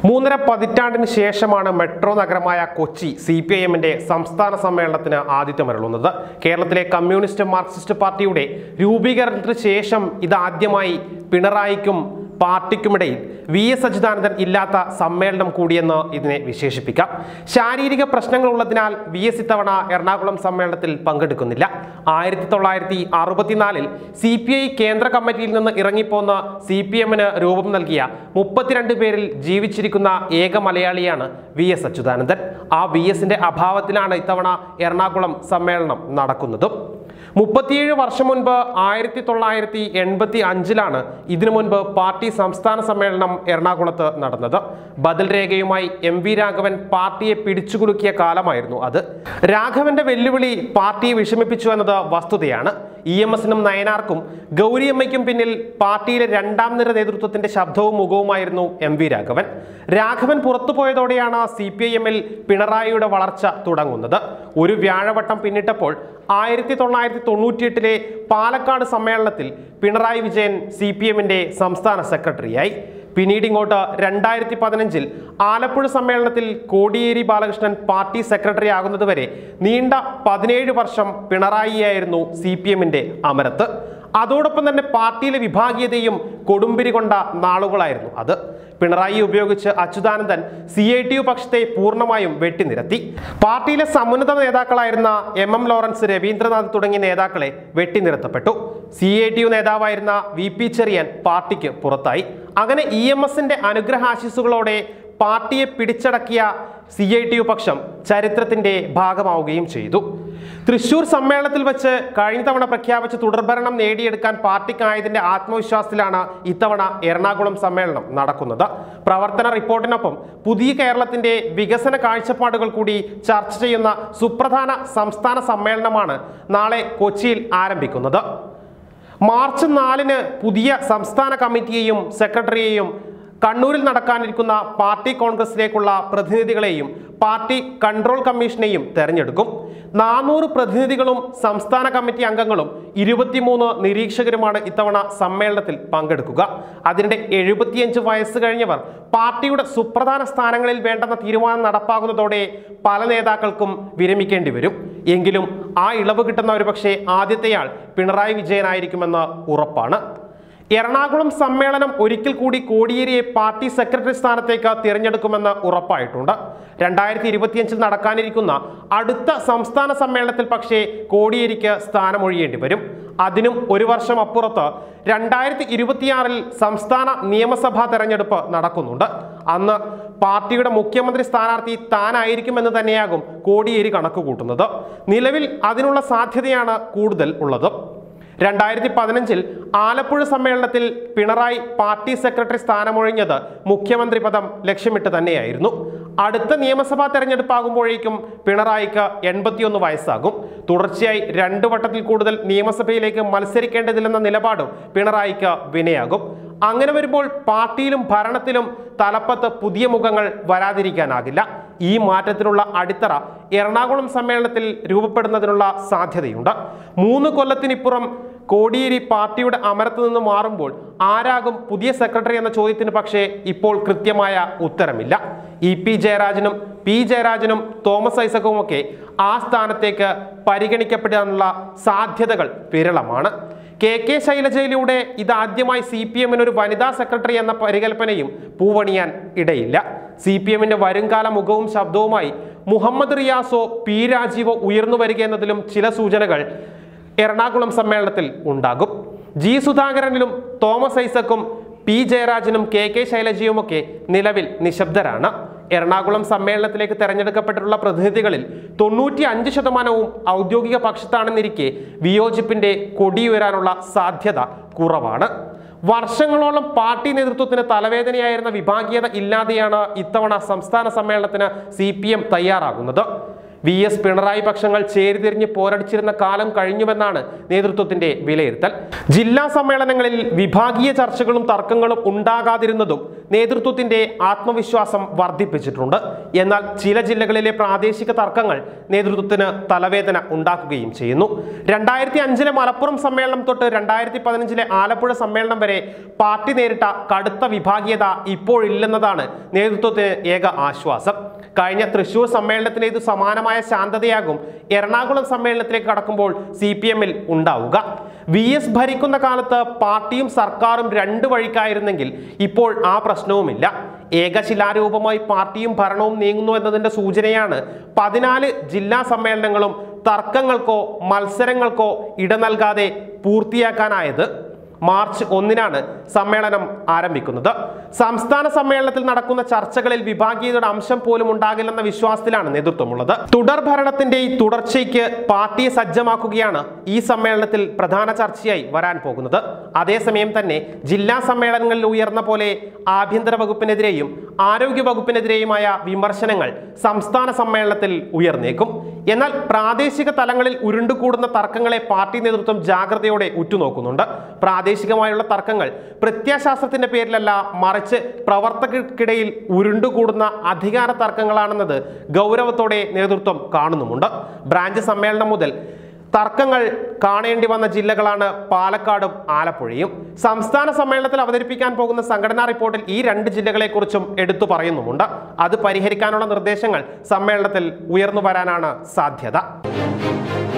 മൂന്നര പതിറ്റാണ്ടിന് ശേഷമാണ് മെട്രോ നഗരമായ കൊച്ചി സി പി ഐ എമ്മിന്റെ സംസ്ഥാന സമ്മേളനത്തിന് ആതിഥ്യമരുളുന്നത് കേരളത്തിലെ കമ്മ്യൂണിസ്റ്റ് മാർക്സിസ്റ്റ് പാർട്ടിയുടെ രൂപീകരണത്തിന് ശേഷം ഇതാദ്യമായി പിണറായിക്കും പാർട്ടിക്കുമിടയിൽ വി എസ് അച്യുതാനന്ദൻ ഇല്ലാത്ത സമ്മേളനം കൂടിയെന്ന് ഇതിനെ വിശേഷിപ്പിക്കാം ശാരീരിക പ്രശ്നങ്ങളുള്ളതിനാൽ വി എസ് ഇത്തവണ എറണാകുളം സമ്മേളനത്തിൽ പങ്കെടുക്കുന്നില്ല ആയിരത്തി തൊള്ളായിരത്തി അറുപത്തിനാലിൽ സി പി ഐ കേന്ദ്ര കമ്മിറ്റിയിൽ നിന്ന് ഇറങ്ങിപ്പോന്ന സി പി എമ്മിന് രൂപം നൽകിയ മുപ്പത്തിരണ്ട് പേരിൽ ജീവിച്ചിരിക്കുന്ന ഏക മലയാളിയാണ് വി എസ് അച്യുതാനന്ദൻ ആ വി എസിന്റെ അഭാവത്തിലാണ് ഇത്തവണ എറണാകുളം സമ്മേളനം നടക്കുന്നതും മുപ്പത്തിയേഴ് വർഷം മുൻപ് ആയിരത്തി തൊള്ളായിരത്തി എൺപത്തി അഞ്ചിലാണ് ഇതിനു മുൻപ് പാർട്ടി സംസ്ഥാന സമ്മേളനം എറണാകുളത്ത് നടന്നത് ബദൽ രേഖയുമായി എം വി രാഘവൻ പാർട്ടിയെ പിടിച്ചുകുലുക്കിയ കാലമായിരുന്നു അത് രാഘവന്റെ വെല്ലുവിളി പാർട്ടിയെ വിഷമിപ്പിച്ചു എന്നത് വസ്തുതയാണ് ഇ എം എസിനും നയനാർക്കും ഗൗരിയമ്മയ്ക്കും പിന്നിൽ പാർട്ടിയിലെ രണ്ടാം നിര നേതൃത്വത്തിന്റെ ശബ്ദവും മുഖവുമായിരുന്നു എം വി രാഘവൻ രാഘവൻ പുറത്തുപോയതോടെയാണ് സി പി ഐ എമ്മിൽ പിണറായിയുടെ വളർച്ച തുടങ്ങുന്നത് ഒരു വ്യാഴവട്ടം പിന്നിട്ടപ്പോൾ ആയിരത്തി തൊള്ളായിരത്തി തൊണ്ണൂറ്റിയെട്ടിലെ പാലക്കാട് സമ്മേളനത്തിൽ പിണറായി വിജയൻ സി പി എമ്മിന്റെ സംസ്ഥാന സെക്രട്ടറിയായി പിന്നീട് ഇങ്ങോട്ട് രണ്ടായിരത്തി പതിനഞ്ചിൽ ആലപ്പുഴ സമ്മേളനത്തിൽ കോടിയേരി ബാലകൃഷ്ണൻ പാർട്ടി സെക്രട്ടറി ആകുന്നതുവരെ നീണ്ട പതിനേഴ് വർഷം പിണറായിയായിരുന്നു സി പി എമ്മിന്റെ അമരത്ത് അതോടൊപ്പം തന്നെ പാർട്ടിയിലെ വിഭാഗീയതയും കൊടുമ്പിരി കൊണ്ട നാളുകളായിരുന്നു അത് പിണറായി ഉപയോഗിച്ച് Achuthanandan C I T U പക്ഷത്തെ പൂർണ്ണമായും വെട്ടിനിരത്തി പാർട്ടിയിലെ സമുന്നത നേതാക്കളായിരുന്ന എം എം ലോറൻസ് രവീന്ദ്രനാഥ് തുടങ്ങിയ നേതാക്കളെ വെട്ടിനിരത്തപ്പെട്ടു സി ഐ ടി യു നേതാവായിരുന്ന വി പി ചെറിയാൻ പാർട്ടിക്ക് പുറത്തായി അങ്ങനെ ഇ എം എസിന്റെ അനുഗ്രഹാശിസുകളോടെ പാർട്ടിയെ പിടിച്ചടക്കിയ സി ഐ ടി യു പക്ഷം ചരിത്രത്തിന്റെ ഭാഗമാവുകയും ചെയ്തു തൃശൂർ സമ്മേളനത്തിൽ വെച്ച് കഴിഞ്ഞ തവണ പ്രഖ്യാപിച്ച തുടർഭരണം നേടിയെടുക്കാൻ പാർട്ടിക്കായതിന്റെ ആത്മവിശ്വാസത്തിലാണ് ഇത്തവണ എറണാകുളം സമ്മേളനം നടക്കുന്നത് പ്രവർത്തന റിപ്പോർട്ടിനൊപ്പം പുതിയ കേരളത്തിന്റെ വികസന കാഴ്ചപ്പാടുകൾ കൂടി ചർച്ച ചെയ്യുന്ന സുപ്രധാന സംസ്ഥാന സമ്മേളനമാണ് നാളെ കൊച്ചിയിൽ ആരംഭിക്കുന്നത് മാർച്ച് നാലിന് പുതിയ സംസ്ഥാന കമ്മിറ്റിയെയും സെക്രട്ടറിയെയും കണ്ണൂരിൽ നടക്കാനിരിക്കുന്ന പാർട്ടി കോൺഗ്രസിലേക്കുള്ള പ്രതിനിധികളെയും പാർട്ടി കൺട്രോൾ കമ്മീഷനെയും തെരഞ്ഞെടുക്കും നാനൂറ് പ്രതിനിധികളും സംസ്ഥാന കമ്മിറ്റി അംഗങ്ങളും ഇരുപത്തിമൂന്ന് നിരീക്ഷകരുമാണ് ഇത്തവണ സമ്മേളനത്തിൽ പങ്കെടുക്കുക അതിനിടെ എഴുപത്തിയഞ്ച് വയസ്സ് കഴിഞ്ഞവർ പാർട്ടിയുടെ സുപ്രധാന സ്ഥാനങ്ങളിൽ വേണ്ടെന്ന തീരുമാനം നടപ്പാകുന്നതോടെ പല നേതാക്കൾക്കും വിരമിക്കേണ്ടി വരും എങ്കിലും ആ ഇളവ് കിട്ടുന്ന ഒരുപക്ഷെ ആദ്യത്തെയാൾ പിണറായി വിജയനായിരിക്കുമെന്ന് ഉറപ്പാണ് എറണാകുളം സമ്മേളനം ഒരിക്കൽ കൂടി കോടിയേരിയെ പാർട്ടി സെക്രട്ടറി സ്ഥാനത്തേക്ക് തിരഞ്ഞെടുക്കുമെന്ന് ഉറപ്പായിട്ടുണ്ട് രണ്ടായിരത്തി ഇരുപത്തിയഞ്ചിൽ നടക്കാനിരിക്കുന്ന അടുത്ത സംസ്ഥാന സമ്മേളനത്തിൽ പക്ഷേ കോടിയേരിക്ക് സ്ഥാനമൊഴിയേണ്ടി വരും അതിനും ഒരു വർഷം അപ്പുറത്ത് രണ്ടായിരത്തി ഇരുപത്തിയാറിൽ സംസ്ഥാന നിയമസഭാ തെരഞ്ഞെടുപ്പ് നടക്കുന്നുണ്ട് അന്ന് പാർട്ടിയുടെ മുഖ്യമന്ത്രി സ്ഥാനാർത്ഥി താനായിരിക്കുമെന്ന് തന്നെയാകും കോടിയേരി കണക്ക് കൂട്ടുന്നത് നിലവിൽ അതിനുള്ള സാധ്യതയാണ് കൂടുതൽ ഉള്ളത് രണ്ടായിരത്തി പതിനഞ്ചിൽ ആലപ്പുഴ സമ്മേളനത്തിൽ പിണറായി പാർട്ടി സെക്രട്ടറി സ്ഥാനമൊഴിഞ്ഞത് മുഖ്യമന്ത്രി പദം ലക്ഷ്യമിട്ട് തന്നെയായിരുന്നു അടുത്ത നിയമസഭാ തെരഞ്ഞെടുപ്പാകുമ്പോഴേക്കും പിണറായിക്ക് എൺപത്തിയൊന്ന് വയസ്സാകും തുടർച്ചയായി രണ്ടു വട്ടത്തിൽ കൂടുതൽ നിയമസഭയിലേക്ക് മത്സരിക്കേണ്ടതില്ലെന്ന നിലപാടും പിണറായിക്ക് വിനയാകും അങ്ങനെ വരുമ്പോൾ പാർട്ടിയിലും ഭരണത്തിലും തലപ്പത്ത് പുതിയ മുഖങ്ങൾ വരാതിരിക്കാനാകില്ല ഈ മാറ്റത്തിനുള്ള അടിത്തറ എറണാകുളം സമ്മേളനത്തിൽ രൂപപ്പെടുന്നതിനുള്ള സാധ്യതയുണ്ട് മൂന്ന് കൊല്ലത്തിനിപ്പുറം കോടിയേരി പാർട്ടിയുടെ അമരത്ത് നിന്ന് മാറുമ്പോൾ ആരാകും പുതിയ സെക്രട്ടറി എന്ന ചോദ്യത്തിന് പക്ഷേ ഇപ്പോൾ കൃത്യമായ ഉത്തരമില്ല ഇ പി ജയരാജനും പി ജയരാജനും തോമസ് ഐസക്കുമൊക്കെ ആ സ്ഥാനത്തേക്ക് പരിഗണിക്കപ്പെടാനുള്ള സാധ്യതകൾ വിരളമാണ് കെ കെ ശൈലജയിലൂടെ ഇതാദ്യമായി സി പി എമ്മിന് ഒരു വനിതാ സെക്രട്ടറി എന്ന പരികൽപ്പനയും പൂവണിയാൻ ഇടയില്ല സി പി എമ്മിന്റെ വരുംകാല മുഖവും ശബ്ദവുമായി മുഹമ്മദ് റിയാസോ പി രാജീവോ ഉയർന്നു വരിക എന്നതിലും ചില സൂചനകൾ എറണാകുളം സമ്മേളനത്തിൽ ഉണ്ടാകും ജി സുധാകരനിലും തോമസ് ഐസക്കും പി ജയരാജനും കെ കെ ശൈലജയുമൊക്കെ നിലവിൽ നിശബ്ദരാണ് എറണാകുളം സമ്മേളനത്തിലേക്ക് തെരഞ്ഞെടുക്കപ്പെട്ടിട്ടുള്ള പ്രതിനിധികളിൽ തൊണ്ണൂറ്റി അഞ്ച് ശതമാനവും ഔദ്യോഗിക പക്ഷത്താണെന്നിരിക്കെ വിയോജിപ്പിന്റെ കൊടിയുയരാനുള്ള സാധ്യത കുറവാണ് വർഷങ്ങളോളം പാർട്ടി നേതൃത്വത്തിന് തലവേദനയായിരുന്ന വിഭാഗീയത ഇല്ലാതെയാണ് ഇത്തവണ സംസ്ഥാന സമ്മേളനത്തിന് സി പി എം തയ്യാറാകുന്നത് വി എസ് പിണറായി പക്ഷങ്ങൾ ചേരിതിരിഞ്ഞ് പോരടിച്ചിരുന്ന കാലം കഴിഞ്ഞുവെന്നാണ് നേതൃത്വത്തിന്റെ വിലയിരുത്തൽ ജില്ലാ സമ്മേളനങ്ങളിൽ വിഭാഗീയ ചർച്ചകളും തർക്കങ്ങളും ഉണ്ടാകാതിരുന്നതും നേതൃത്വത്തിന്റെ ആത്മവിശ്വാസം വർദ്ധിപ്പിച്ചിട്ടുണ്ട് എന്നാൽ ചില ജില്ലകളിലെ പ്രാദേശിക തർക്കങ്ങൾ നേതൃത്വത്തിന് തലവേദന ഉണ്ടാക്കുകയും ചെയ്യുന്നു രണ്ടായിരത്തി അഞ്ചിലെ മലപ്പുറം സമ്മേളനം തൊട്ട് രണ്ടായിരത്തി പതിനഞ്ചിലെ ആലപ്പുഴ സമ്മേളനം വരെ പാർട്ടി നേരിട്ട കടുത്ത വിഭാഗീയത ഇപ്പോഴില്ലെന്നതാണ് നേതൃത്വത്തിന് ഏക ആശ്വാസം കഴിഞ്ഞ തൃശൂർ സമ്മേളനത്തിന് ഇത് സമാനമായ ശാന്തതയാകും എറണാകുളം സമ്മേളനത്തിലേക്ക് കടക്കുമ്പോൾ സി പി എമ്മിൽ ഉണ്ടാവുക വി എസ് ഭരിക്കുന്ന കാലത്ത് പാർട്ടിയും സർക്കാരും രണ്ട് വഴിക്കായിരുന്നെങ്കിൽ ഇപ്പോൾ ആ പ്രശ്നവുമില്ല ഏകശിലാരൂപമായി പാർട്ടിയും ഭരണവും നീങ്ങുന്നു എന്നതിന്റെ സൂചനയാണ് പതിനാല് ജില്ലാ സമ്മേളനങ്ങളും തർക്കങ്ങൾക്കോ മത്സരങ്ങൾക്കോ ഇട നൽകാതെ പൂർത്തിയാക്കാനായത് മാർച്ച് ഒന്നിനാണ് സമ്മേളനം ആരംഭിക്കുന്നത് സംസ്ഥാന സമ്മേളനത്തിൽ നടക്കുന്ന ചർച്ചകളിൽ വിഭാഗീയതയുടെ അംശം പോലും ഉണ്ടാകില്ലെന്ന വിശ്വാസത്തിലാണ് നേതൃത്വമുള്ളത് തുടർ ഭരണത്തിന്റെ ഈ തുടർച്ചയ്ക്ക് പാർട്ടിയെ സജ്ജമാക്കുകയാണ് ഈ സമ്മേളനത്തിൽ പ്രധാന ചർച്ചയായി വരാൻ പോകുന്നത് അതേസമയം തന്നെ ജില്ലാ സമ്മേളനങ്ങളിൽ ഉയർന്ന പോലെ ആഭ്യന്തര വകുപ്പിനെതിരെയും ആരോഗ്യ വകുപ്പിനെതിരെയുമായ വിമർശനങ്ങൾ സംസ്ഥാന സമ്മേളനത്തിൽ ഉയർന്നേക്കും എന്നാൽ പ്രാദേശിക തലങ്ങളിൽ ഉരുണ്ടുകൂടുന്ന തർക്കങ്ങളെ പാർട്ടി നേതൃത്വം ജാഗ്രതയോടെ ഉറ്റുനോക്കുന്നുണ്ട് പ്രാദേശികമായുള്ള തർക്കങ്ങൾ പ്രത്യയശാസ്ത്രത്തിന്റെ പേരിലല്ല മറിച്ച് പ്രവർത്തകർക്കിടയിൽ ഉരുണ്ടുകൂടുന്ന അധികാര തർക്കങ്ങളാണെന്നത് ഗൗരവത്തോടെ നേതൃത്വം കാണുന്നുമുണ്ട് ബ്രാഞ്ച് സമ്മേളനം മുതൽ തർക്കങ്ങൾ കാണേണ്ടി വന്ന ജില്ലകളാണ് പാലക്കാടും ആലപ്പുഴയും സംസ്ഥാന സമ്മേളനത്തിൽ അവതരിപ്പിക്കാൻ പോകുന്ന സംഘടനാ റിപ്പോർട്ടിൽ ഈ രണ്ട് ജില്ലകളെക്കുറിച്ചും എടുത്തു പറയുന്നുമുണ്ട് അത് പരിഹരിക്കാനുള്ള നിർദ്ദേശങ്ങൾ സമ്മേളനത്തിൽ ഉയർന്നു വരാനാണ് സാധ്യത